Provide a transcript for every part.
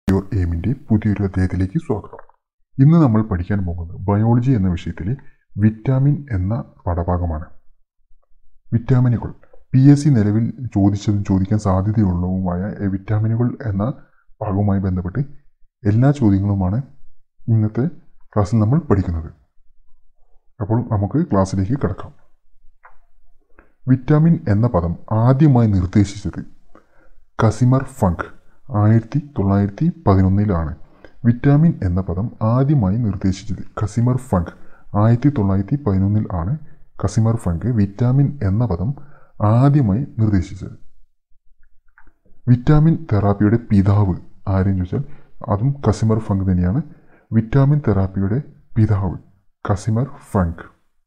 your എയിമിൻ്റെ പുതിയൊരു അധ്യായത്തിലേക്ക് സ്വാഗതം ഇന്ന് നമ്മൾ പഠിക്കാൻ പോകുന്നത് ബയോളജി എന്ന വിഷയത്തിലെ വിറ്റാമിൻ എന്ന പാഠഭാഗമാണ് വിറ്റാമിനുകൾ പി എസ് സി നിലവിൽ ചോദിച്ചതും ചോദിക്കാൻ സാധ്യതയുള്ളതുമായ എ, വിറ്റാമിനുകൾ എന്ന ഭാഗവുമായി ബന്ധപ്പെട്ട് എല്ലാ ചോദ്യങ്ങളുമാണ് ഇന്നത്തെ ക്ലാസ്സിൽ നമ്മൾ പഠിക്കുന്നത് അപ്പോൾ നമുക്ക് ക്ലാസ്സിലേക്ക് കിടക്കാം വിറ്റാമിൻ എന്ന പദം ആദ്യമായി നിർദ്ദേശിച്ചത് കസിമർ ഫങ്ക് ആയിരത്തി തൊള്ളായിരത്തി പതിനൊന്നിലാണ് വിറ്റാമിൻ എന്ന പദം ആദ്യമായി നിർദ്ദേശിച്ചത് കസിമർ ഫങ്ക് ആയിരത്തി തൊള്ളായിരത്തി പതിനൊന്നിൽ ആണ് കസിമർ ഫങ്ക് വിറ്റാമിൻ എന്ന പദം ആദ്യമായി നിർദ്ദേശിച്ചത് വിറ്റാമിൻ തെറാപ്പിയുടെ പിതാവ് ആരെന്ന് ചോദിച്ചാൽ അതും കസിമർ ഫങ്ക് തന്നെയാണ് വിറ്റാമിൻ തെറാപ്പിയുടെ പിതാവ് കസിമർ ഫങ്ക്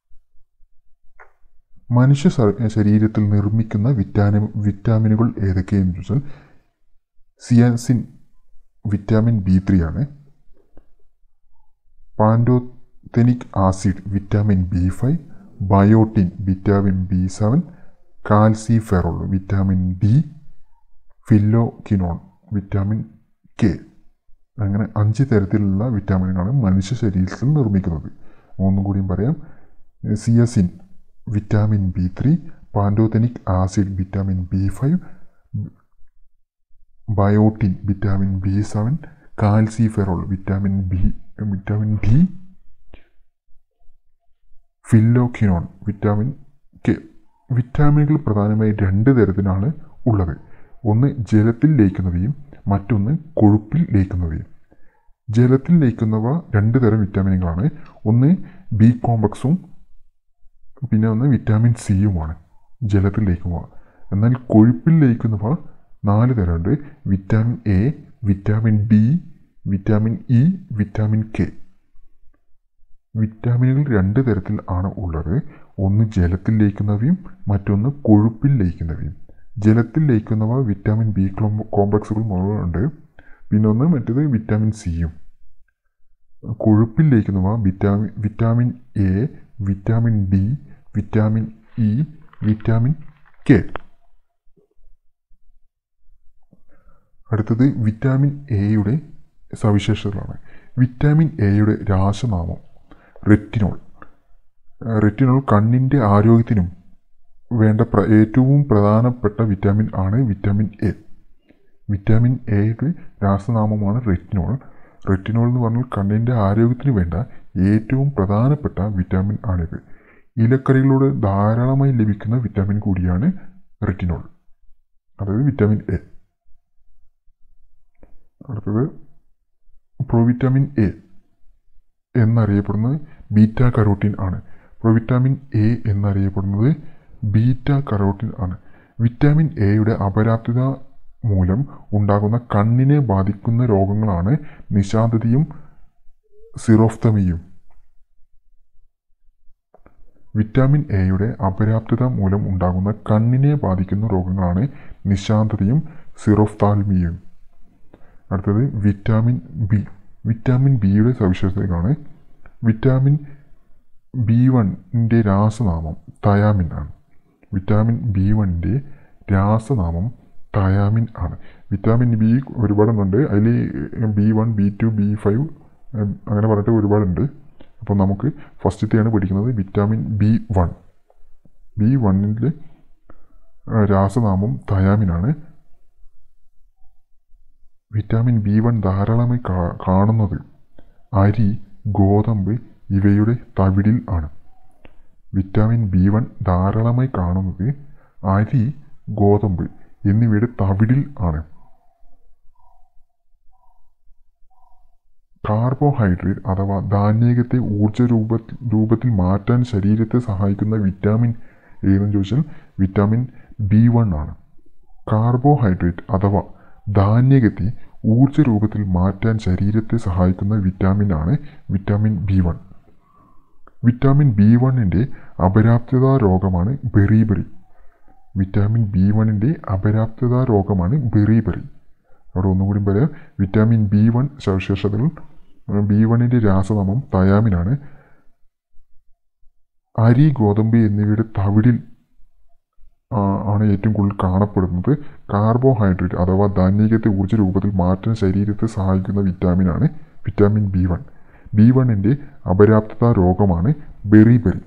മനുഷ്യ സ- ശരീരത്തിൽ നിർമ്മിക്കുന്ന വിറ്റാമി വിറ്റാമിനുകൾ ഏതൊക്കെയെന്ന് ചോദിച്ചാൽ സിയാൻസിൻ വിറ്റാമിൻ ബി ത്രീ ആണ് pantothenic acid vitamin B five biotin vitamin B seven calciferol vitamin D phylloquinone vitamin K അങ്ങനെ അഞ്ച് തരത്തിലുള്ള വിറ്റാമിനുകളാണ് മനുഷ്യ ശരീരത്തിൽ നിർമ്മിക്കുന്നത് ഒന്നും കൂടിയും പറയാം സിയസിൻ vitamin B three pantothenic acid vitamin B five biotin vitamin B seven calciferol vitamin B vitamin D phylloquinone vitamin K വിറ്റാമിനുകൾ പ്രധാനമായി രണ്ട് തരത്തിലാണ് ഉള്ളത് ഒന്ന് ജലത്തിൽ ലയിക്കുന്നവയും മറ്റൊന്ന് കൊഴുപ്പിൽ ലയിക്കുന്നവയും ജലത്തിൽ ലയിക്കുന്നവ രണ്ട് തരം വിറ്റാമിനുകളാണ് ഒന്ന് ബി കോംപ്ലക്സും പിന്നെ ഒന്ന് വിറ്റാമിൻ സിയുമാണ് ജലത്തിൽ ലയിക്കുന്നവ എന്നാൽ കൊഴുപ്പിൽ ലയിക്കുന്നവ നാല് തരമുണ്ട് vitamin A vitamin D vitamin E vitamin K വിറ്റാമിനുകൾ രണ്ട് തരത്തിൽ ആണ് ഉള്ളത് ഒന്ന് ജലത്തിൽ ലയിക്കുന്നവയും മറ്റൊന്ന് കൊഴുപ്പിൽ ലയിക്കുന്നവയും ജലത്തിൽ ലയിക്കുന്നവ വിറ്റാമിൻ ബി കോംപ്ലക്സുകൾ മുഴുവനുണ്ട് പിന്നെ ഒന്ന് മറ്റേത് വിറ്റാമിൻ സിയും കൊഴുപ്പിൽ ലയിക്കുന്നവ vitamin vitamin A vitamin D vitamin E vitamin K അടുത്തത് വിറ്റാമിൻ എയുടെ സവിശേഷതകളാണ് വിറ്റാമിൻ എയുടെ രാസനാമം റെറ്റിനോൾ റെറ്റിനോൾ കണ്ണിൻ്റെ ആരോഗ്യത്തിനും വേണ്ട പ്ര- ഏറ്റവും പ്രധാനപ്പെട്ട വിറ്റാമിൻ ആണ് വിറ്റാമിൻ എ വിറ്റാമിൻ എയുടെ രാസനാമമാണ് റെറ്റിനോൾ റെറ്റിനോൾ എന്ന് പറഞ്ഞാൽ കണ്ണിൻ്റെ ആരോഗ്യത്തിന് വേണ്ട ഏറ്റവും പ്രധാനപ്പെട്ട വിറ്റാമിൻ ആണിത് ഇലക്കറികളിലൂടെ ധാരാളമായി ലഭിക്കുന്ന വിറ്റാമിൻ കൂടിയാണ് റെറ്റിനോൾ അതായത് വിറ്റാമിൻ എ അടുത്തത് പ്രോവിറ്റാമിൻ എ എന്നറിയപ്പെടുന്നത് ബീറ്റ കരോട്ടിൻ ആണ് പ്രോവിറ്റാമിൻ എ എന്നറിയപ്പെടുന്നത് ബീറ്റ കരോട്ടിൻ ആണ് വിറ്റാമിൻ എയുടെ അപര്യാപ്തത മൂലം ഉണ്ടാകുന്ന കണ്ണിനെ ബാധിക്കുന്ന രോഗങ്ങളാണ് നിശാന്തതയും സിറോഫ്തമിയും വിറ്റാമിൻ എയുടെ അപര്യാപ്തത മൂലം ഉണ്ടാകുന്ന കണ്ണിനെ ബാധിക്കുന്ന രോഗങ്ങളാണ് നിശാന്തതയും സിറോഫ്താൽമിയും അടുത്തത് വിറ്റാമിൻ ബി വിറ്റാമിൻ ബിയുടെ സവിശേഷതകളാണ് വിറ്റാമിൻ ബി വണ്ണിൻ്റെ രാസനാമം തയാമിൻ ആണ് വിറ്റാമിൻ ബി വണ്ണിൻ്റെ രാസനാമം തയാമിൻ ആണ് വിറ്റാമിൻ ബി ഒരുപാടെണ്ണുണ്ട് അതിൽ B one B two B five അങ്ങനെ പറഞ്ഞിട്ട് ഒരുപാടുണ്ട് അപ്പോൾ നമുക്ക് ഫസ്റ്റത്തെയാണ് പഠിക്കുന്നത് വിറ്റാമിൻ ബി വൺ ബി വണ്ണിൻ്റെ രാസനാമം തയാമിനാണ് വിറ്റാമിൻ ബി വൺ ധാരാളമായി കാ- കാണുന്നത് അരി ഗോതമ്പ് ഇവയുടെ തവിടിൽ ആണ് വിറ്റാമിൻ ബി വൺ ധാരാളമായി കാണുന്നത് അരി ഗോതമ്പ് എന്നിവയുടെ തവിടിൽ ആണ് കാർബോഹൈഡ്രേറ്റ് അഥവാ ധാന്യകത്തെ ഊർജ്ജ രൂപ രൂപത്തിൽ മാറ്റാൻ ശരീരത്തെ സഹായിക്കുന്ന വിറ്റാമിൻ ഏതെന്ന് ചോദിച്ചാൽ വിറ്റാമിൻ ബി വൺ ആണ് കാർബോഹൈഡ്രേറ്റ് അഥവാ ധാന്യകത്തെ ഊർജ്ജ രൂപത്തിൽ മാറ്റാൻ ശരീരത്തെ സഹായിക്കുന്ന വിറ്റാമിൻ ആണ് vitamin B one vitamin B വണ്ണിൻ്റെ അപര്യാപ്തത രോഗമാണ് ബെറീബെറി വിറ്റാമിൻ ബി വണ്ണിൻ്റെ അപര്യാപ്തത രോഗമാണ് ബെറീബെറി അവിടെ ഒന്നും കൂടി പറയാം വിറ്റാമിൻ ബി വൺ സവിശേഷതകൾ ബി വണ്ണിൻ്റെ രാസനാമം തയാമിനാണ് അരി ഗോതമ്പ് എന്നിവയുടെ തവിടിൽ ആ, ആണ് ഏറ്റവും കൂടുതൽ കാണപ്പെടുന്നത് കാർബോഹൈഡ്രേറ്റ് അഥവാ ധാന്യീകത്തെ ഊർജ്ജ രൂപത്തിൽ മാറ്റാൻ ശരീരത്തെ സഹായിക്കുന്ന വിറ്റാമിനാണ് വിറ്റാമിൻ ബി വൺ ബി വണ്ണിൻ്റെ അപര്യാപ്തത രോഗമാണ് ബെറി ബെറി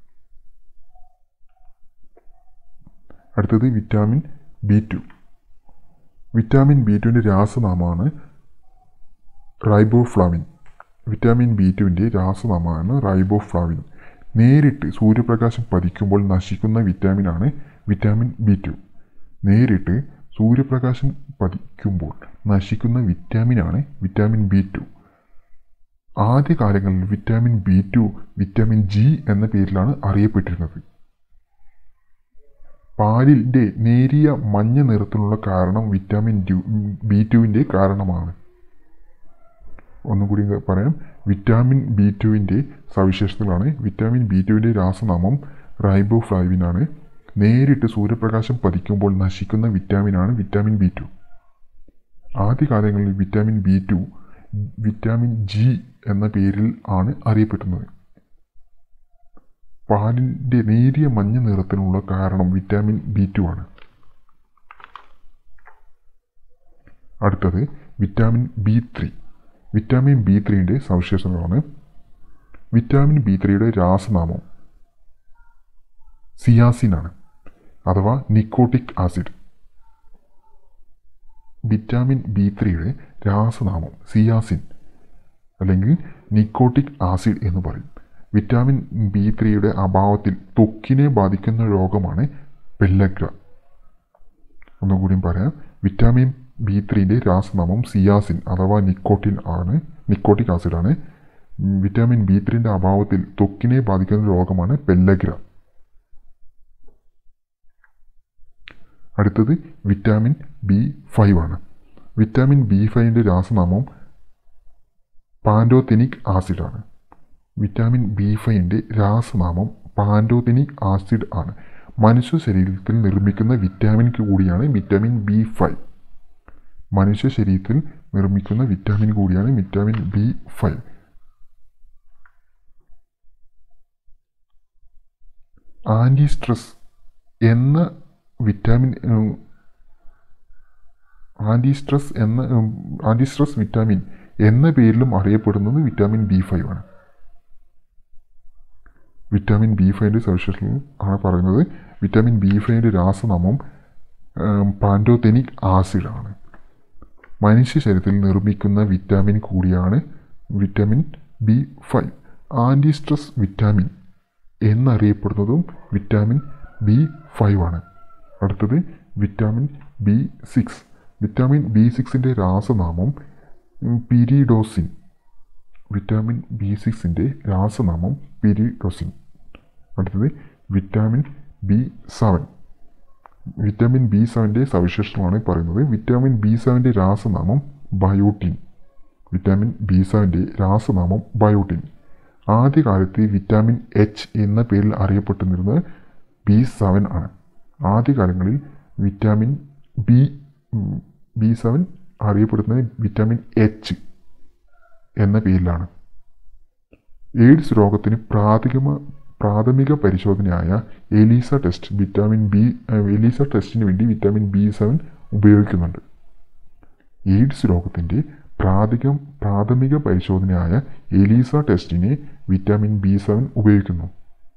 അടുത്തത് vitamin B two vitamin B ടുവിൻ്റെ രാസനാമമാണ് റൈബോഫ്ലാവിൻ വിറ്റാമിൻ ബി ടുവിൻ്റെ രാസനാമമാണ് റൈബോഫ്ലാവിൻ നേരിട്ട് സൂര്യപ്രകാശം പതിക്കുമ്പോൾ നശിക്കുന്ന വിറ്റാമിനാണ് വിറ്റാമിൻ ബി ടു നേരിട്ട് സൂര്യപ്രകാശം പതിക്കുമ്പോൾ നശിക്കുന്ന വിറ്റാമിനാണ് വിറ്റാമിൻ ബി ടു ആദ്യകാലങ്ങളിൽ vitamin B two vitamin G എന്ന പേരിലാണ് അറിയപ്പെട്ടിരുന്നത് പാലിൻ്റെ നേരിയ മഞ്ഞ നിറത്തിനുള്ള കാരണം വിറ്റാമിൻ ഡു ബി ടുവിൻ്റെ കാരണമാണ് ഒന്നുകൂടി പറയാം വിറ്റാമിൻ ബി ടുവിൻ്റെ സവിശേഷതകളാണ് വിറ്റാമിൻ ബി ടുവിൻ്റെ രാസനാമം റൈബോഫ്ലാവിനാണ് നേരിട്ട് സൂര്യപ്രകാശം പതിക്കുമ്പോൾ നശിക്കുന്ന വിറ്റാമിനാണ് വിറ്റാമിൻ ബി ടു ആദ്യകാലങ്ങളിൽ vitamin B two vitamin G എന്ന പേരിൽ ആണ് അറിയപ്പെടുന്നത് പാലിൻ്റെ നേരിയ മഞ്ഞ നിറത്തിനുള്ള കാരണം വിറ്റാമിൻ ബി ടു ആണ് അടുത്തത് vitamin B three vitamin B ത്രീയുടെ സവിശേഷതകളാണ് വിറ്റാമിൻ ബി ത്രീയുടെ രാസനാമം സിയാസിനാണ് അഥവാ നിക്കോട്ടിക് ആസിഡ് വിറ്റാമിൻ ബി ത്രീയുടെ രാസനാമം സിയാസിൻ അല്ലെങ്കിൽ നിക്കോട്ടിക് ആസിഡ് എന്ന് പറയും വിറ്റാമിൻ ബി ത്രീയുടെ അഭാവത്തിൽ ത്വക്കിനെ ബാധിക്കുന്ന രോഗമാണ് പെല്ലഗ്ര ഒന്നുകൂടിയും പറയാം വിറ്റാമിൻ ബി ത്രീൻ്റെ രാസനാമം സിയാസിൻ അഥവാ നിക്കോട്ടിൻ ആണ് നിക്കോട്ടിക് ആസിഡാണ് ഉം, വിറ്റാമിൻ ബി ത്രീൻ്റെ അഭാവത്തിൽ ത്വക്കിനെ ബാധിക്കുന്ന രോഗമാണ് പെല്ലഗ്ര അടുത്തത് വിറ്റാമിൻ ബി ഫൈവ് ആണ് വിറ്റാമിൻ ബി ഫൈവിൻ്റെ രാസനാമം പാൻഡോതെനിക് ആസിഡാണ് വിറ്റാമിൻ ബി ഫൈവിൻ്റെ രാസനാമം പാൻഡോതെനിക് ആസിഡ് ആണ് മനുഷ്യ ശരീരത്തിൽ നിർമ്മിക്കുന്ന വിറ്റാമിൻ കൂടിയാണ് വിറ്റാമിൻ ബി ഫൈവ് മനുഷ്യ ശരീരത്തിൽ നിർമ്മിക്കുന്ന വിറ്റാമിൻ കൂടിയാണ് vitamin B five anti stress എന്ന വിറ്റാമിൻ ഉം, ആൻറ്റി സ്ട്രെസ് എന്ന ഉം, ആൻറ്റി സ്ട്രെസ് വിറ്റാമിൻ എന്ന പേരിലും അറിയപ്പെടുന്നത് വിറ്റാമിൻ ബി ഫൈവ് ആണ് വിറ്റാമിൻ ബി ഫൈവിൻ്റെ സവിശേഷതകൾ ആണ് പറയുന്നത് വിറ്റാമിൻ ബി ഫൈവിൻ്റെ രാസനാമം പാൻഡോതെനിക് ആസിഡാണ് മനുഷ്യ ശരീരത്തിൽ നിർമ്മിക്കുന്ന വിറ്റാമിൻ കൂടിയാണ് vitamin B five anti stress vitamin എന്നറിയപ്പെടുന്നതും വിറ്റാമിൻ ബി ഫൈവ് ആണ് അടുത്തത് vitamin B six vitamin B സിക്സിൻ്റെ രാസനാമം ഉം, പിരിഡോസിൻ വിറ്റാമിൻ ബി സിക്സിൻ്റെ രാസനാമം പിരിഡോസിൻ അടുത്തത് vitamin B seven vitamin B സെവൻ്റെ സവിശേഷതമാണ് പറയുന്നത് വിറ്റാമിൻ ബി സെവൻ്റെ രാസനാമം ബയോട്ടിൻ വിറ്റാമിൻ ബി സെവൻ്റെ രാസനാമം ബയോട്ടിൻ ആദ്യകാലത്ത് വിറ്റാമിൻ എച്ച് എന്ന പേരിൽ അറിയപ്പെട്ടിരുന്നത് ബി സെവൻ ആണ് ആദ്യകാലങ്ങളിൽ വിറ്റാമിൻ ബി ബി സെവൻ അറിയപ്പെടുന്നത് വിറ്റാമിൻ എച്ച് എന്ന പേരിലാണ് എയ്ഡ്സ് രോഗത്തിന് പ്രാഥമിക പ്രാഥമിക പരിശോധനയായ എലീസ ടെസ്റ്റ് വിറ്റാമിൻ ബി ഏഹ്, എലീസ ടെസ്റ്റിന് വേണ്ടി വിറ്റാമിൻ ബി സെവൻ ഉപയോഗിക്കുന്നുണ്ട് എയ്ഡ്സ് രോഗത്തിൻ്റെ പ്രാഥമിക പ്രാഥമിക പരിശോധനയായ എലീസ ടെസ്റ്റിന് വിറ്റാമിൻ ബി സെവൻ ഉപയോഗിക്കുന്നു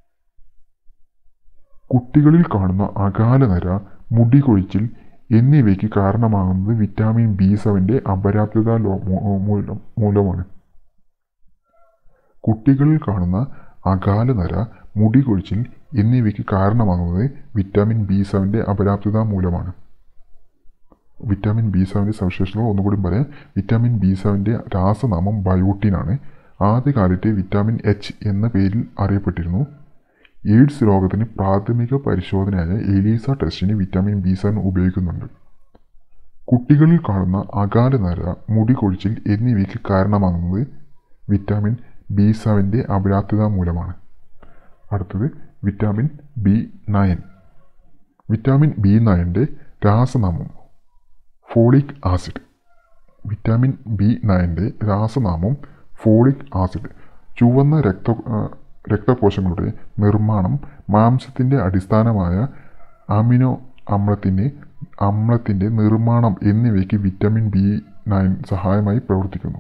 കുട്ടികളിൽ കാണുന്ന അകാലനര മുടി കൊഴിച്ചിൽ എന്നിവയ്ക്ക് കാരണമാകുന്നത് വിറ്റാമിൻ ബി സെവൻ്റെ അപര്യാപ്തത ലോ- മൂ- മൂലം മൂലമാണ് കുട്ടികളിൽ കാണുന്ന അകാലനര മുടി കൊഴിച്ചിൽ എന്നിവയ്ക്ക് കാരണമാകുന്നത് വിറ്റാമിൻ ബി സെവൻ്റെ അപര്യാപ്തത മൂലമാണ് വിറ്റാമിൻ ബി സെവൻ്റെ സവിശേഷതകൾ ഒന്നുകൂടി പറയാം വിറ്റാമിൻ ബി സെവൻ്റെ രാസനാമം ബയോട്ടിനാണ് ആദ്യകാലത്തെ വിറ്റാമിൻ എച്ച് എന്ന പേരിൽ അറിയപ്പെട്ടിരുന്നു എയ്ഡ്സ് രോഗത്തിന് പ്രാഥമിക പരിശോധനയായ എലീസ ടെസ്റ്റിന് വിറ്റാമിൻ ബി സെവൻ ഉപയോഗിക്കുന്നുണ്ട് കുട്ടികളിൽ കാണുന്ന അകാലനര മുടി കൊഴിച്ചിൽ എന്നിവയ്ക്ക് കാരണമാകുന്നത് വിറ്റാമിൻ ബി സെവൻ്റെ അപര്യാപ്തത മൂലമാണ് അടുത്തത് vitamin B nine vitamin B നയൻ്റെ രാസനാമം ഫോളിക് ആസിഡ് വിറ്റാമിൻ ബി നയൻ്റെ രാസനാമം ഫോളിക് ആസിഡ് ചുവന്ന രക്ത ആ, രക്തകോശങ്ങളുടെ നിർമ്മാണം മാംസത്തിൻ്റെ അടിസ്ഥാനമായ അമിനോ അമ്ലത്തിൻ്റെ അമ്ലത്തിൻ്റെ നിർമ്മാണം എന്നിവയ്ക്ക് വിറ്റാമിൻ ബി നയൻ സഹായമായി പ്രവർത്തിക്കുന്നു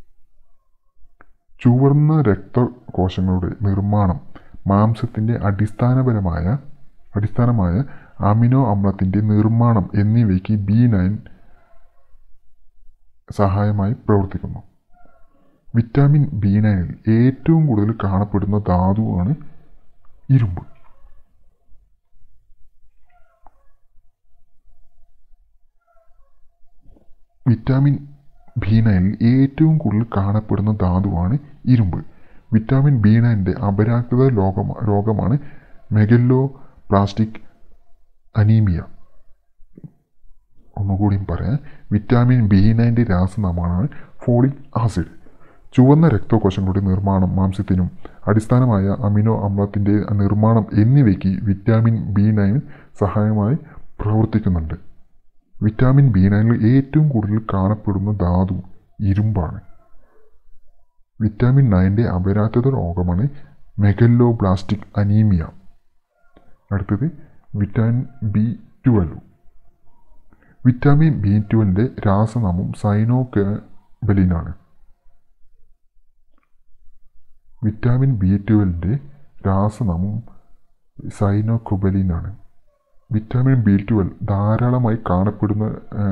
ചുവന്ന രക്തകോശങ്ങളുടെ നിർമ്മാണം മാംസത്തിൻ്റെ അടിസ്ഥാനപരമായ അടിസ്ഥാനമായ അമിനോ അമ്ലത്തിൻ്റെ നിർമ്മാണം എന്നിവയ്ക്ക് ബി നയൻ സഹായമായി പ്രവർത്തിക്കുന്നു വിറ്റാമിൻ ബി നയനിൽ ഏറ്റവും കൂടുതൽ കാണപ്പെടുന്ന ധാതുവാണ് ഇരുമ്പ് വിറ്റാമിൻ ബി നയനിൽ ഏറ്റവും കൂടുതൽ കാണപ്പെടുന്ന ധാതുവാണ് ഇരുമ്പ് വിറ്റാമിൻ ബി നയൻ്റെ അപരാക്തത രോഗം രോഗമാണ് മെഗല്ലോ പ്ലാസ്റ്റിക് അനീമിയ ഒന്നുകൂടിയും പറയാം വിറ്റാമിൻ ബി നയൻ്റെ രാസനാമമാണ് ഫോളിക് ആസിഡ് ചുവന്ന രക്തകോശങ്ങളുടെ നിർമ്മാണം മാംസ്യത്തിനും അടിസ്ഥാനമായ അമിനോ അമ്ലത്തിൻ്റെ നിർമ്മാണം എന്നിവയ്ക്ക് വിറ്റാമിൻ ബി നയൻ സഹായമായി പ്രവർത്തിക്കുന്നുണ്ട് വിറ്റാമിൻ ബി നയനിൽ ഏറ്റവും കൂടുതൽ കാണപ്പെടുന്ന ധാതു ഇരുമ്പാണ് വിറ്റാമിൻ നയൻ്റെ അപരാധത രോഗമാണ് മെഗല്ലോ ബ്ലാസ്റ്റിക് അനീമിയ അടുത്തത് vitamin B twelve vitamin B ട്വൽവിൻ്റെ രാസനാമം സൈനോകബലിനാണ് വിറ്റാമിൻ ബി ട്വൽവിൻ്റെ രാസനാമം സൈനോകുബലിനാണ് വിറ്റാമിൻ ബി ട്വൽവ് ധാരാളമായി കാണപ്പെടുന്ന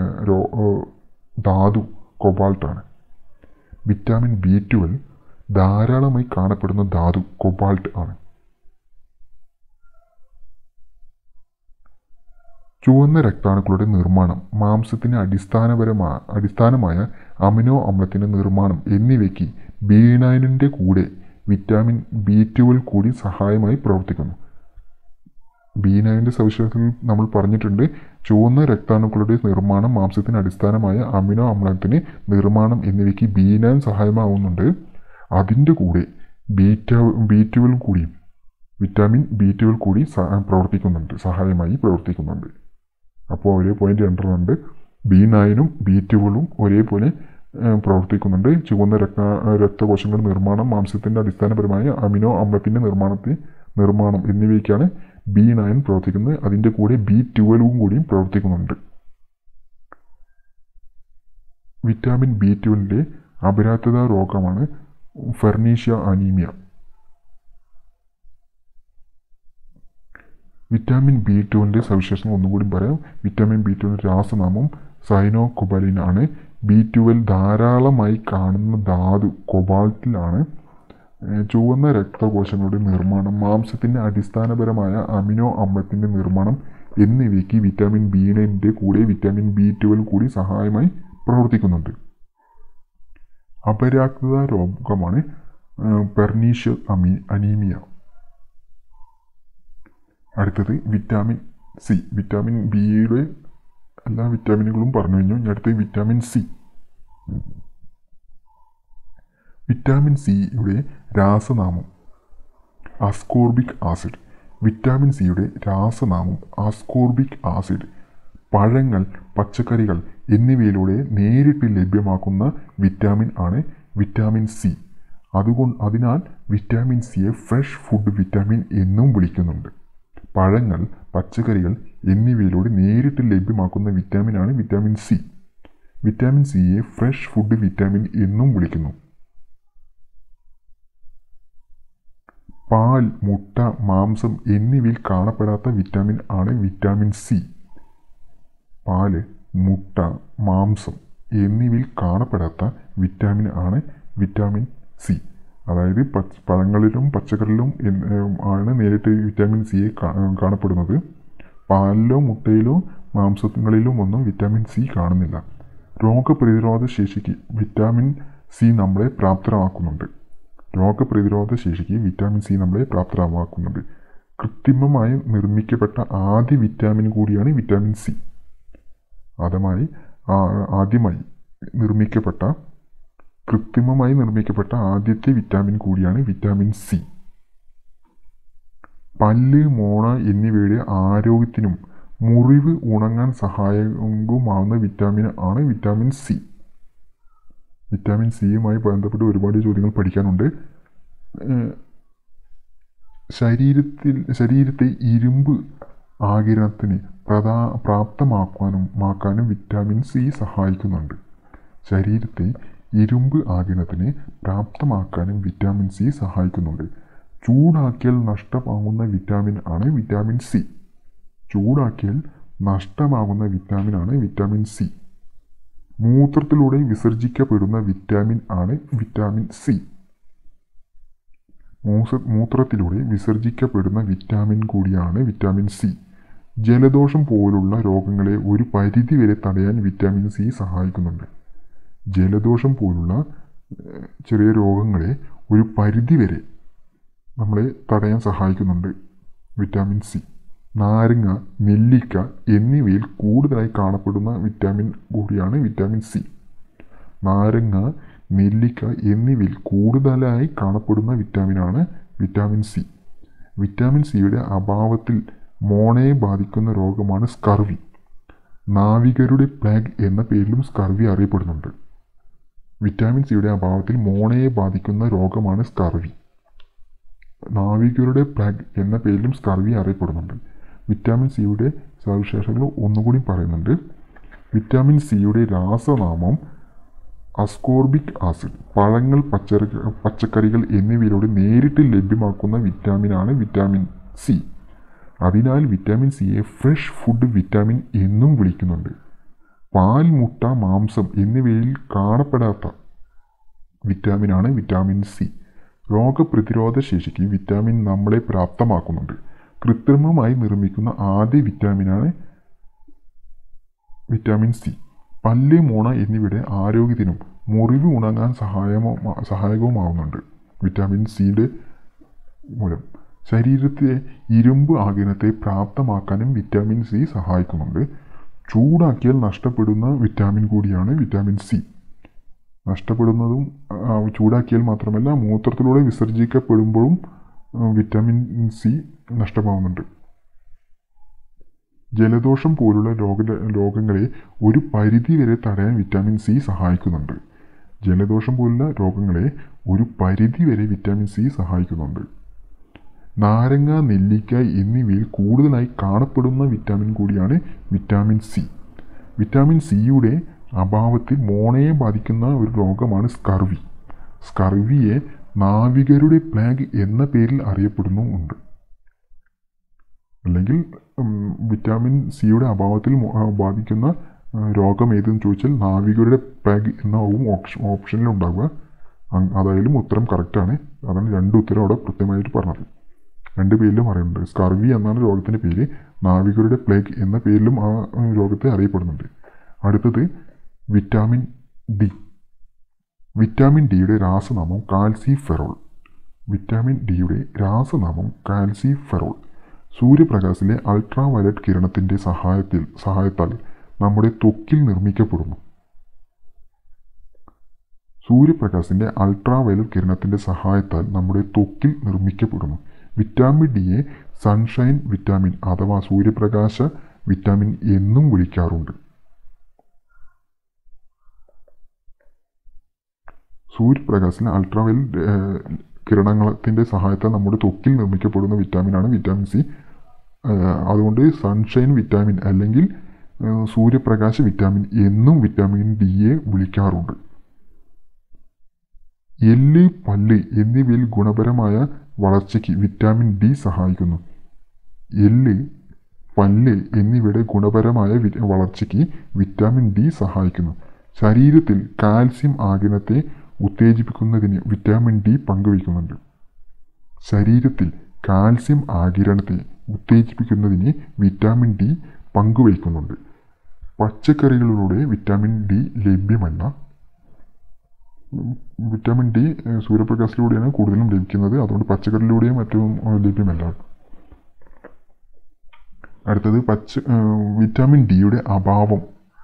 ധാതു കൊബാൾട്ടാണ് വിറ്റാമിൻ ബി ട്വൽവ് ധാരാളമായി കാണപ്പെടുന്ന ധാതു കൊബാൾട്ട് ആണ് ചുവന്ന രക്താണുക്കളുടെ നിർമ്മാണം മാംസത്തിന് അടിസ്ഥാനപരമായ അടിസ്ഥാനമായ അമിനോ അമ്ലത്തിൻ്റെ നിർമ്മാണം എന്നിവയ്ക്ക് ബി നയനിൻ്റെ കൂടെ വിറ്റാമിൻ ബി ട്വൽവ് കൂടി സഹായമായി പ്രവർത്തിക്കുന്നു ബി നയൻ്റെ സവിശേഷതകൾ നമ്മൾ പറഞ്ഞിട്ടുണ്ട് ചുവന്ന രക്താണുക്കളുടെ നിർമ്മാണം മാംസത്തിന് അടിസ്ഥാനമായ അമിനോ അമ്ലത്തിന് നിർമ്മാണം എന്നിവയ്ക്ക് ബി നയൻ സഹായമാവുന്നുണ്ട് അതിൻ്റെ കൂടെ ബീറ്റ ബി ട്വൽവ് കൂടിയും വിറ്റാമിൻ ബി ട്വൽവ് കൂടി പ്രവർത്തിക്കുന്നുണ്ട് സഹായമായി പ്രവർത്തിക്കുന്നുണ്ട് അപ്പോൾ ഒരേ പോയിന്റ് രണ്ടെണ്ണമുണ്ട് ബി നയനും ബി ട്വൽവും ഒരേപോലെ പ്രവർത്തിക്കുന്നുണ്ട് ചുവന്ന രക്ത രക്തകോശങ്ങളുടെ നിർമ്മാണം മാംസത്തിൻ്റെ അടിസ്ഥാനപരമായ അമിനോ അമ്ലത്തിൻ്റെ നിർമ്മാണത്തെ നിർമ്മാണം എന്നിവയ്ക്കാണ് ബി നയൻ പ്രവർത്തിക്കുന്നത് അതിൻ്റെ കൂടെ ബി ട്വൽവും കൂടിയും പ്രവർത്തിക്കുന്നുണ്ട് വിറ്റാമിൻ ബി ട്വൽവിൻ്റെ അപരാധത രോഗമാണ് ഫെർണീഷ്യ അനീമിയ വിറ്റാമിൻ ബി ടുവിൻ്റെ സവിശേഷത ഒന്നുകൂടി പറയാം വിറ്റാമിൻ ബി ടുവിൻ്റെ രാസനാമം സൈനോകൊബലിൻ ആണ് ബി ട്വൽവ് ധാരാളമായി കാണുന്ന ധാതു കൊബാൾട്ടിലാണ് ചുവന്ന രക്തകോശങ്ങളുടെ നിർമ്മാണം മാംസത്തിൻ്റെ അടിസ്ഥാനപരമായ അമിനോ അമ്ലത്തിൻ്റെ നിർമ്മാണം എന്നിവയ്ക്ക് വിറ്റാമിൻ ബി നൈൻ്റെ കൂടെ വിറ്റാമിൻ ബി ട്വൽവ് കൂടി സഹായമായി പ്രവർത്തിക്കുന്നുണ്ട് അപരാക്തത രോഗമാണ് പെർനീഷ്യ അമി അനീമിയ അടുത്തത് വിറ്റാമിൻ സി വിറ്റാമിൻ ബിയുടെ എല്ലാ വിറ്റാമിനുകളും പറഞ്ഞു കഴിഞ്ഞു ഇനി അടുത്തത് വിറ്റാമിൻ സി വിറ്റാമിൻ സിയുടെ രാസനാമം അസ്കോർബിക് ആസിഡ് വിറ്റാമിൻ സിയുടെ രാസനാമം അസ്കോർബിക് ആസിഡ് പഴങ്ങൾ പച്ചക്കറികൾ എന്നിവയിലൂടെ നേരിട്ട് ലഭ്യമാക്കുന്ന വിറ്റാമിൻ ആണ് വിറ്റാമിൻ സി അതുകൊണ്ട് അതിനാൽ വിറ്റാമിൻ സിയെ ഫ്രഷ് ഫുഡ് വിറ്റാമിൻ എന്നും വിളിക്കുന്നുണ്ട് പഴങ്ങൾ പച്ചക്കറികൾ എന്നിവയിലൂടെ നേരിട്ട് ലഭ്യമാക്കുന്ന വിറ്റാമിനാണ് വിറ്റാമിൻ സി വിറ്റാമിൻ സിയെ ഫ്രഷ് ഫുഡ് വിറ്റാമിൻ എന്നും വിളിക്കുന്നു പാൽ മുട്ട മാംസം എന്നിവയിൽ കാണപ്പെടാത്ത വിറ്റാമിൻ ആണ് വിറ്റാമിൻ സി പാല് മുട്ട മാംസം എന്നിവയിൽ കാണപ്പെടാത്ത വിറ്റാമിൻ ആണ് വിറ്റാമിൻ സി അതായത് പച്ച പഴങ്ങളിലും പച്ചക്കറിയിലും ആണ് നേരിട്ട് വിറ്റാമിൻ സിയെ കാണപ്പെടുന്നത് പാലിലോ മുട്ടയിലോ മാംസങ്ങളിലും ഒന്നും വിറ്റാമിൻ സി കാണുന്നില്ല രോഗപ്രതിരോധ ശേഷിക്ക് വിറ്റാമിൻ സി നമ്മളെ പ്രാപ്തരാക്കുന്നുണ്ട് രോഗപ്രതിരോധ ശേഷിക്ക് വിറ്റാമിൻ സി നമ്മളെ പ്രാപ്തരാക്കുന്നുണ്ട് കൃത്രിമമായി നിർമ്മിക്കപ്പെട്ട ആദ്യ വിറ്റാമിൻ കൂടിയാണ് വിറ്റാമിൻ സി ആദ്യമായി ആദ്യമായി നിർമ്മിക്കപ്പെട്ട കൃത്രിമമായി നിർമ്മിക്കപ്പെട്ട ആദ്യത്തെ വിറ്റാമിൻ കൂടിയാണ് വിറ്റാമിൻ സി പല്ല് മോണ എന്നിവയുടെ ആരോഗ്യത്തിനും മുറിവ് ഉണങ്ങാൻ സഹായകമാവുന്ന വിറ്റാമിൻ ആണ് വിറ്റാമിൻ സി വിറ്റാമിൻ സിയുമായി ബന്ധപ്പെട്ട് ഒരുപാട് ചോദ്യങ്ങൾ പഠിക്കാനുണ്ട് ശരീരത്തിൽ ശരീരത്തെ ഇരുമ്പ് ആകിരണത്തിന് പ്രധാ പ്രാപ്തമാക്കാനും മാക്കാനും വിറ്റാമിൻ സി സഹായിക്കുന്നുണ്ട് ശരീരത്തെ ഇരുമ്പ് ആകിരണത്തിന് പ്രാപ്തമാക്കാനും വിറ്റാമിൻ സി സഹായിക്കുന്നുണ്ട് ചൂടാക്കിയാൽ നഷ്ടമാകുന്ന വിറ്റാമിൻ ആണ് വിറ്റാമിൻ സി ചൂടാക്കിയാൽ നഷ്ടമാകുന്ന വിറ്റാമിൻ ആണ് വിറ്റാമിൻ സി മൂത്രത്തിലൂടെ വിസർജിക്കപ്പെടുന്ന വിറ്റാമിൻ ആണ് വിറ്റാമിൻ സി മൂസ മൂത്രത്തിലൂടെ വിസർജിക്കപ്പെടുന്ന വിറ്റാമിൻ കൂടിയാണ് വിറ്റാമിൻ സി ജലദോഷം പോലുള്ള രോഗങ്ങളെ ഒരു പരിധി വരെ തടയാൻ വിറ്റാമിൻ സി സഹായിക്കുന്നുണ്ട് ജലദോഷം പോലുള്ള ഏഹ്, ചെറിയ രോഗങ്ങളെ ഒരു പരിധി വരെ നമ്മളെ തടയാൻ സഹായിക്കുന്നുണ്ട് വിറ്റാമിൻ സി നാരങ്ങ നെല്ലിക്ക എന്നിവയിൽ കൂടുതലായി കാണപ്പെടുന്ന വിറ്റാമിൻ കൂടിയാണ് വിറ്റാമിൻ സി നാരങ്ങ നെല്ലിക്ക എന്നിവയിൽ കൂടുതലായി കാണപ്പെടുന്ന വിറ്റാമിനാണ് വിറ്റാമിൻ സി വിറ്റാമിൻ സിയുടെ അഭാവത്തിൽ മോണയെ ബാധിക്കുന്ന രോഗമാണ് സ്കർവി നാവികരുടെ പ്ലാഗ് എന്ന പേരിലും സ്കർവി അറിയപ്പെടുന്നുണ്ട് വിറ്റാമിൻ സിയുടെ അഭാവത്തിൽ മോണയെ ബാധിക്കുന്ന രോഗമാണ് സ്കർവി നാവികരുടെ പ്ലാഗ് എന്ന പേരിലും സ്കർവി അറിയപ്പെടുന്നുണ്ട് വിറ്റാമിൻ സിയുടെ സവിശേഷതകൾ ഒന്നുകൂടി പറയുന്നുണ്ട് വിറ്റാമിൻ സിയുടെ രാസനാമം അസ്കോർബിക് ആസിഡ് പഴങ്ങൾ പച്ചറി പച്ചക്കറികൾ എന്നിവയിലൂടെ നേരിട്ട് ലഭ്യമാക്കുന്ന വിറ്റാമിനാണ് വിറ്റാമിൻ സി അതിനാൽ വിറ്റാമിൻ സിയെ ഫ്രഷ് ഫുഡ് വിറ്റാമിൻ എന്നും വിളിക്കുന്നുണ്ട് പാൽ മുട്ട മാംസം എന്നിവയിൽ കാണപ്പെടാത്ത വിറ്റാമിനാണ് വിറ്റാമിൻ സി രോഗപ്രതിരോധ ശേഷിക്ക് വിറ്റാമിൻ നമ്മളെ പ്രാപ്തമാക്കുന്നുണ്ട് കൃത്രിമമായി നിർമ്മിക്കുന്ന ആദ്യ വിറ്റാമിനാണ് വിറ്റാമിൻ സി പല്ല് മൂണ എന്നിവയുടെ ആരോഗ്യത്തിനും മുറിവ് ഉണങ്ങാൻ സഹായമോ സഹായകവുമാവുന്നുണ്ട് വിറ്റാമിൻ സിയുടെ മൂലം ശരീരത്തിലെ ഇരുമ്പ് ആകിരണത്തെ പ്രാപ്തമാക്കാനും വിറ്റാമിൻ സി സഹായിക്കുന്നുണ്ട് ചൂടാക്കിയാൽ നഷ്ടപ്പെടുന്ന വിറ്റാമിൻ കൂടിയാണ് വിറ്റാമിൻ സി നഷ്ടപ്പെടുന്നതും ആ, ചൂടാക്കിയാൽ മാത്രമല്ല മൂത്രത്തിലൂടെ വിസർജിക്കപ്പെടുമ്പോഴും ആ, വിറ്റാമിൻ സി നഷ്ടമാവുന്നുണ്ട് ജലദോഷം പോലുള്ള രോഗ രോഗങ്ങളെ ഒരു പരിധി വരെ തടയാൻ വിറ്റാമിൻ സി സഹായിക്കുന്നുണ്ട് ജലദോഷം പോലുള്ള രോഗങ്ങളെ ഒരു പരിധി വരെ വിറ്റാമിൻ സി സഹായിക്കുന്നുണ്ട് നാരങ്ങ നെല്ലിക്ക എന്നിവയിൽ കൂടുതലായി കാണപ്പെടുന്ന വിറ്റാമിൻ കൂടിയാണ് വിറ്റാമിൻ സി വിറ്റാമിൻ സിയുടെ അഭാവത്തിൽ മോണയെ ബാധിക്കുന്ന ഒരു രോഗമാണ് സ്കർവി സ്കർവിയെ നാവികരുടെ പ്ലാഗ് എന്ന പേരിൽ അറിയപ്പെടുന്നു ഉണ്ട് അല്ലെങ്കിൽ ഉം, വിറ്റാമിൻ സിയുടെ അഭാവത്തിൽ മോ- ആ, ബാധിക്കുന്ന ആ, രോഗം ഏതെന്ന് ചോദിച്ചാൽ നാവികരുടെ പ്ലാഗ് എന്നാവും ഓപ്ഷൻ ഓപ്ഷനിൽ ഉണ്ടാവുക അങ് അതായാലും ഉത്തരം കറക്റ്റാണ് അതാണ് രണ്ട് ഉത്തരം അവിടെ കൃത്യമായിട്ട് പറഞ്ഞത് രണ്ട് പേരിലും പറയുന്നുണ്ട് സ്കർവി എന്നാണ് രോഗത്തിൻ്റെ പേര് നാവികരുടെ പ്ലേഗ് എന്ന പേരിലും ആ ആ, രോഗത്തെ അറിയപ്പെടുന്നുണ്ട് അടുത്തത് വിറ്റാമിൻ ഡി വിറ്റാമിൻ ഡിയുടെ രാസനാമം കാൽസിഫെറോൾ വിറ്റാമിൻ ഡിയുടെ രാസനാമം കാൽസിഫെറോൾ സൂര്യപ്രകാശത്തിലെ അൾട്രാ വയലറ്റ് കിരണത്തിൻ്റെ സഹായത്തിൽ സഹായത്താൽ നമ്മുടെ ത്വക്കിൽ നിർമ്മിക്കപ്പെടുന്നു സൂര്യപ്രകാശത്തിൻ്റെ അൾട്രാ വയലറ്റ് കിരണത്തിൻ്റെ സഹായത്താൽ നമ്മുടെ ത്വക്കിൽ നിർമ്മിക്കപ്പെടുന്നു വിറ്റാമിൻ ഡിയെ സൺഷൈൻ വിറ്റാമിൻ അഥവാ സൂര്യപ്രകാശ വിറ്റാമിൻ എന്നും വിളിക്കാറുണ്ട് സൂര്യപ്രകാശത്തിലെ അൾട്രാ വയലറ്റ് കിരണത്തിൻ്റെ സഹായത്താൽ നമ്മുടെ ത്വക്കിൽ നിർമ്മിക്കപ്പെടുന്ന വിറ്റാമിനാണ് വിറ്റാമിൻ സി ഏഹ് അതുകൊണ്ട് സൺഷൈൻ വിറ്റാമിൻ അല്ലെങ്കിൽ ഏഹ് സൂര്യപ്രകാശ വിറ്റാമിൻ എന്നും വിറ്റാമിൻ ഡിയെ വിളിക്കാറുണ്ട് എല്ല് പല്ല് എന്നിവയിൽ ഗുണപരമായ വളർച്ചയ്ക്ക് വിറ്റാമിൻ ഡി സഹായിക്കുന്നു എല്ല് പല്ല് എന്നിവയുടെ ഗുണപരമായ വി- വളർച്ചയ്ക്ക് വിറ്റാമിൻ ഡി സഹായിക്കുന്നു ശരീരത്തിൽ കാൽസ്യം ആഗിരണത്തെ ഉത്തേജിപ്പിക്കുന്നതിന് വിറ്റാമിൻ ഡി പങ്കുവയ്ക്കുന്നുണ്ട് ശരീരത്തിൽ കാൽസ്യം ആകിരണത്തെ ഉത്തേജിപ്പിക്കുന്നതിന് വിറ്റാമിൻ ഡി പങ്കുവയ്ക്കുന്നുണ്ട് പച്ചക്കറികളിലൂടെ വിറ്റാമിൻ ഡി ലഭ്യമല്ല ഉം, വിറ്റാമിൻ ഡി ഏഹ്, സൂര്യപ്രകാശത്തിലൂടെയാണ് കൂടുതലും ലഭിക്കുന്നത് അതുകൊണ്ട് പച്ചക്കറിയിലൂടെയും മറ്റും ഏഹ്, ലഭ്യമല്ല അടുത്തത് പച്ച ഏഹ്, വിറ്റാമിൻ ഡിയുടെ അഭാവം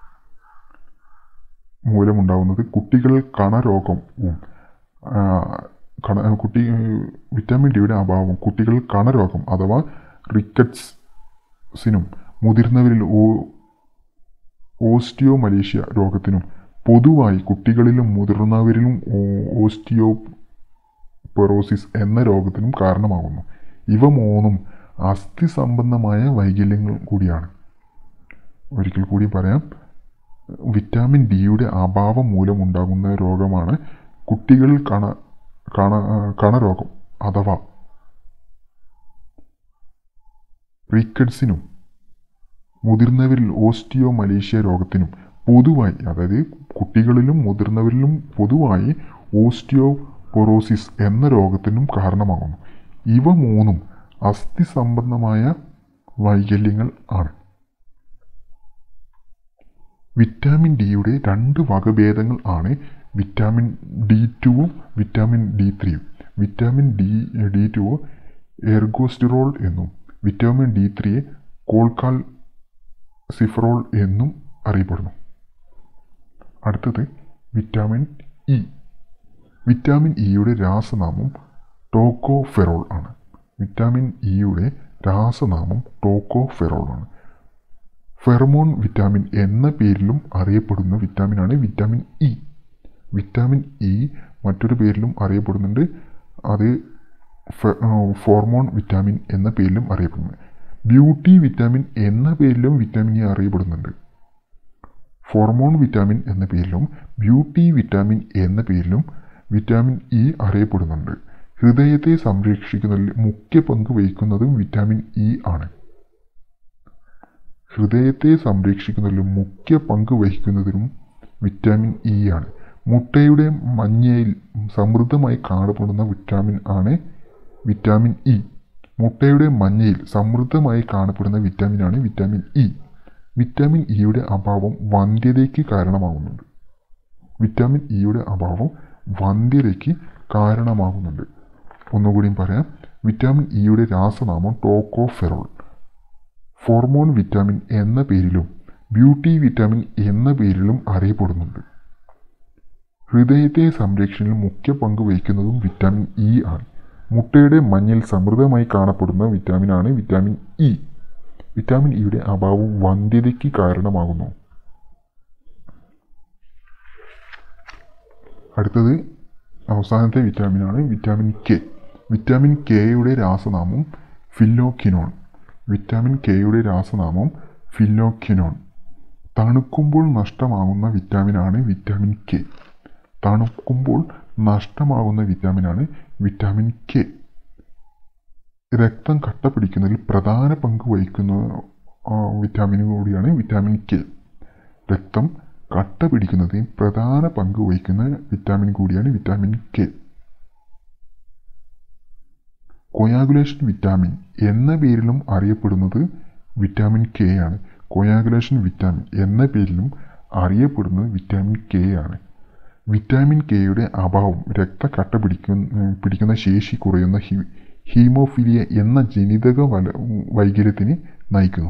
മൂലമുണ്ടാകുന്നത് കുട്ടികൾ കണരോഗവും ആ, കണ കുട്ടി ഏഹ്, വിറ്റാമിൻ ഡിയുടെ അഭാവം കുട്ടികൾ കണരോഗം അഥവാ റിക്കറ്റ്സിനും മുതിർന്നവരിൽ ഓ ഓസ്റ്റിയോ മലേഷ്യ രോഗത്തിനും പൊതുവായി കുട്ടികളിലും മുതിർന്നവരിലും ഓ- ഓസ്റ്റിയോ പെറോസിസ് എന്ന രോഗത്തിനും കാരണമാകുന്നു ഇവ മൂന്നും അസ്ഥി സംബന്ധമായ വൈകല്യങ്ങൾ കൂടിയാണ് ഒരിക്കൽ കൂടി പറയാം വിറ്റാമിൻ ഡിയുടെ അഭാവം മൂലമുണ്ടാകുന്ന രോഗമാണ് കുട്ടികളിൽ കണ കണ കണരോഗം അഥവാ റിക്കഡ്സിനും മുതിർന്നവരിൽ ഓസ്റ്റിയോ മലേഷ്യ രോഗത്തിനും പൊതുവായി അതായത് കുട്ടികളിലും മുതിർന്നവരിലും പൊതുവായി ഓസ്റ്റിയോ പൊറോസിസ് എന്ന രോഗത്തിനും കാരണമാകുന്നു ഇവ മൂന്നും അസ്ഥി സംബന്ധമായ വൈകല്യങ്ങൾ ആണ് വിറ്റാമിൻ ഡിയുടെ രണ്ട് വകഭേദങ്ങൾ ആണ് വിറ്റാമിൻ ഡി ടുവും വിറ്റാമിൻ ഡി ത്രീയും vitamin D D two ergosterol എന്നും വിറ്റാമിൻ ഡി ത്രീയെ കോൾക്കാൽ സിഫറോൾ എന്നും അറിയപ്പെടുന്നു അടുത്തത് വിറ്റാമിൻ ഇ വിറ്റാമിൻ ഇയുടെ രാസനാമം ടോക്കോഫെറോൾ ആണ് വിറ്റാമിൻ ഇയുടെ രാസനാമം ടോക്കോഫെറോൾ ആണ് ഫെർമോൺ വിറ്റാമിൻ എന്ന പേരിലും അറിയപ്പെടുന്ന വിറ്റാമിനാണ് വിറ്റാമിൻ ഇ വിറ്റാമിൻ ഇ മറ്റൊരു പേരിലും അറിയപ്പെടുന്നുണ്ട് അത് ഫോർമോൺ വിറ്റാമിൻ എന്ന പേരിലും അറിയപ്പെടുന്നു ബ്യൂട്ടി വിറ്റാമിൻ എന്ന പേരിലും വിറ്റാമിൻ ഇ അറിയപ്പെടുന്നുണ്ട് ഫോർമോൺ വിറ്റാമിൻ എന്ന പേരിലും ബ്യൂട്ടി വിറ്റാമിൻ എന്ന പേരിലും വിറ്റാമിൻ ഇ അറിയപ്പെടുന്നുണ്ട് ഹൃദയത്തെ സംരക്ഷിക്കുന്നതിൽ മുഖ്യ പങ്ക് വഹിക്കുന്നതും വിറ്റാമിൻ ഇ ആണ് ഹൃദയത്തെ സംരക്ഷിക്കുന്നതിൽ മുഖ്യ പങ്ക് വഹിക്കുന്നതിനും വിറ്റാമിൻ ഇ ആണ് മുട്ടയുടെ മഞ്ഞയിൽ സമൃദ്ധമായി കാണപ്പെടുന്ന വിറ്റാമിൻ ആണ് വിറ്റാമിൻ ഇ മുട്ടയുടെ മഞ്ഞയിൽ സമൃദ്ധമായി കാണപ്പെടുന്ന വിറ്റാമിനാണ് വിറ്റാമിൻ ഇ വിറ്റാമിൻ ഇയുടെ അഭാവം വന്ധ്യതയ്ക്ക് കാരണമാകുന്നുണ്ട് വിറ്റാമിൻ ഇയുടെ അഭാവം വന്ധ്യതയ്ക്ക് കാരണമാകുന്നുണ്ട് ഒന്നുകൂടിയും പറയാം വിറ്റാമിൻ ഇയുടെ രാസനാമം ടോക്കോഫെറോൾ ഫോർമോൺ വിറ്റാമിൻ എന്ന പേരിലും ബ്യൂട്ടി വിറ്റാമിൻ എന്ന പേരിലും അറിയപ്പെടുന്നുണ്ട് ഹൃദയത്തെ സംരക്ഷണയിൽ മുഖ്യ പങ്ക് വഹിക്കുന്നതും വിറ്റാമിൻ ഇ ആണ് മുട്ടയുടെ മഞ്ഞയിൽ സമൃദ്ധമായി കാണപ്പെടുന്ന വിറ്റാമിനാണ് വിറ്റാമിൻ ഇ വിറ്റാമിൻ ഇയുടെ അഭാവം വന്ധ്യതയ്ക്ക് കാരണമാകുന്നു അടുത്തത് അവസാനത്തെ വിറ്റാമിനാണ് വിറ്റാമിൻ കെ വിറ്റാമിൻ കെയുടെ രാസനാമം ഫില്ലോക്കിനോൺ വിറ്റാമിൻ കെയുടെ രാസനാമം ഫില്ലോക്കിനോൺ തണുക്കുമ്പോൾ നഷ്ടമാകുന്ന വിറ്റാമിനാണ് വിറ്റാമിൻ കെ തണുക്കുമ്പോൾ നഷ്ടമാകുന്ന വിറ്റാമിനാണ് വിറ്റാമിൻ കെ രക്തം കട്ട പിടിക്കുന്നതിൽ പ്രധാന പങ്ക് വഹിക്കുന്ന വിറ്റാമിൻ കൂടിയാണ് വിറ്റാമിൻ കെ രക്തം കട്ട പിടിക്കുന്നതിൽ പ്രധാന പങ്ക് വഹിക്കുന്ന വിറ്റാമിൻ കൂടിയാണ് വിറ്റാമിൻ കെ കൊയാഗുലേഷൻ വിറ്റാമിൻ എന്ന പേരിലും അറിയപ്പെടുന്നത് വിറ്റാമിൻ കെ ആണ് കൊയാഗുലേഷൻ വിറ്റാമിൻ എന്ന പേരിലും അറിയപ്പെടുന്നത് വിറ്റാമിൻ കെ ആണ് വിറ്റാമിൻ കെയുടെ അഭാവം രക്തക്കട്ട പിടിക്കുന്ന പിടിക്കുന്ന ശേഷി കുറയുന്ന ഹി ഹീമോഫിലിയ എന്ന ജനിതക വല വൈകല്യത്തിന് നയിക്കുന്നു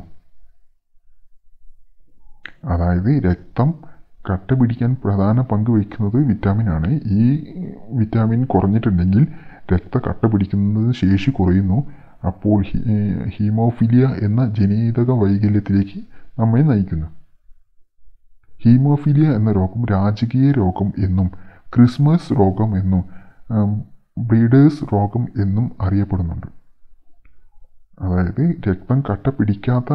അതായത് രക്തം കട്ട പിടിക്കാൻ പ്രധാന പങ്ക് വഹിക്കുന്നത് വിറ്റാമിൻ ആണ് ഈ വിറ്റാമിൻ കുറഞ്ഞിട്ടുണ്ടെങ്കിൽ രക്ത കട്ട പിടിക്കുന്നത് ശേഷി കുറയുന്നു അപ്പോൾ ഹീമോഫിലിയ എന്ന ജനിതക വൈകല്യത്തിലേക്ക് നമ്മെ നയിക്കുന്നു ഹീമോഫീലിയ എന്ന രോഗം രാജകീയ രോഗം എന്നും ക്രിസ്മസ് രോഗം എന്നും ബ്രീഡേഴ്സ് രോഗം എന്നും അറിയപ്പെടുന്നുണ്ട് അതായത് രക്തം കട്ട പിടിക്കാത്ത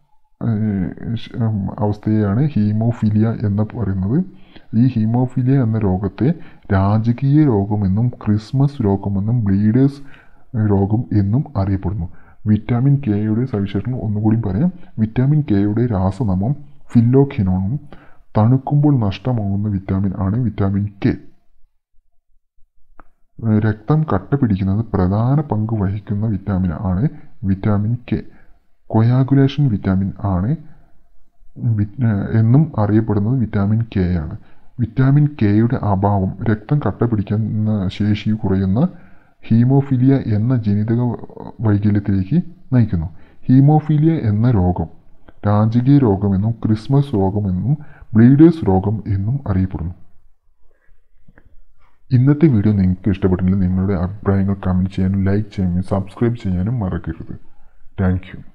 അവസ്ഥയെയാണ് ഹീമോഫീലിയ എന്ന് പറയുന്നത് ഈ ഹീമോഫീലിയ എന്ന രോഗത്തെ രാജകീയ രോഗമെന്നും ക്രിസ്മസ് രോഗമെന്നും ബ്ലീഡേഴ്സ് രോഗം എന്നും അറിയപ്പെടുന്നു വിറ്റാമിൻ കെയുടെ സവിശേഷണം ഒന്നുകൂടി പറയാം വിറ്റാമിൻ കെയുടെ രാസനാമം ഫില്ലോഖിനോണും തണുക്കുമ്പോൾ നഷ്ടമാകുന്ന വിറ്റാമിൻ ആണ് വിറ്റാമിൻ കെ രക്തം കട്ട പിടിക്കുന്നത് പ്രധാന പങ്ക് വഹിക്കുന്ന വിറ്റാമിൻ ആണ് വിറ്റാമിൻ കെ കൊയാഗുലേഷൻ വിറ്റാമിൻ ആണ് എന്നും അറിയപ്പെടുന്നത് വിറ്റാമിൻ കെ ആണ് വിറ്റാമിൻ കെയുടെ അഭാവം രക്തം കട്ട പിടിക്കുന്ന ശേഷി കുറയുന്ന ഹീമോഫീലിയ എന്ന ജനിതക വൈകല്യത്തിലേക്ക് നയിക്കുന്നു ഹീമോഫീലിയ എന്ന രോഗം രാജകീയ രോഗമെന്നും ക്രിസ്മസ് രോഗമെന്നും ബ്ലീഡേഴ്സ് രോഗം എന്നും അറിയപ്പെടുന്നു ഇന്നത്തെ വീഡിയോ നിങ്ങൾക്ക് ഇഷ്ടപ്പെട്ടില്ലെങ്കിൽ നിങ്ങളുടെ അഭിപ്രായങ്ങൾ കമൻറ്റ് ചെയ്യാനും ലൈക്ക് ചെയ്യാനും സബ്സ്ക്രൈബ് ചെയ്യാനും മറക്കരുത് താങ്ക് യു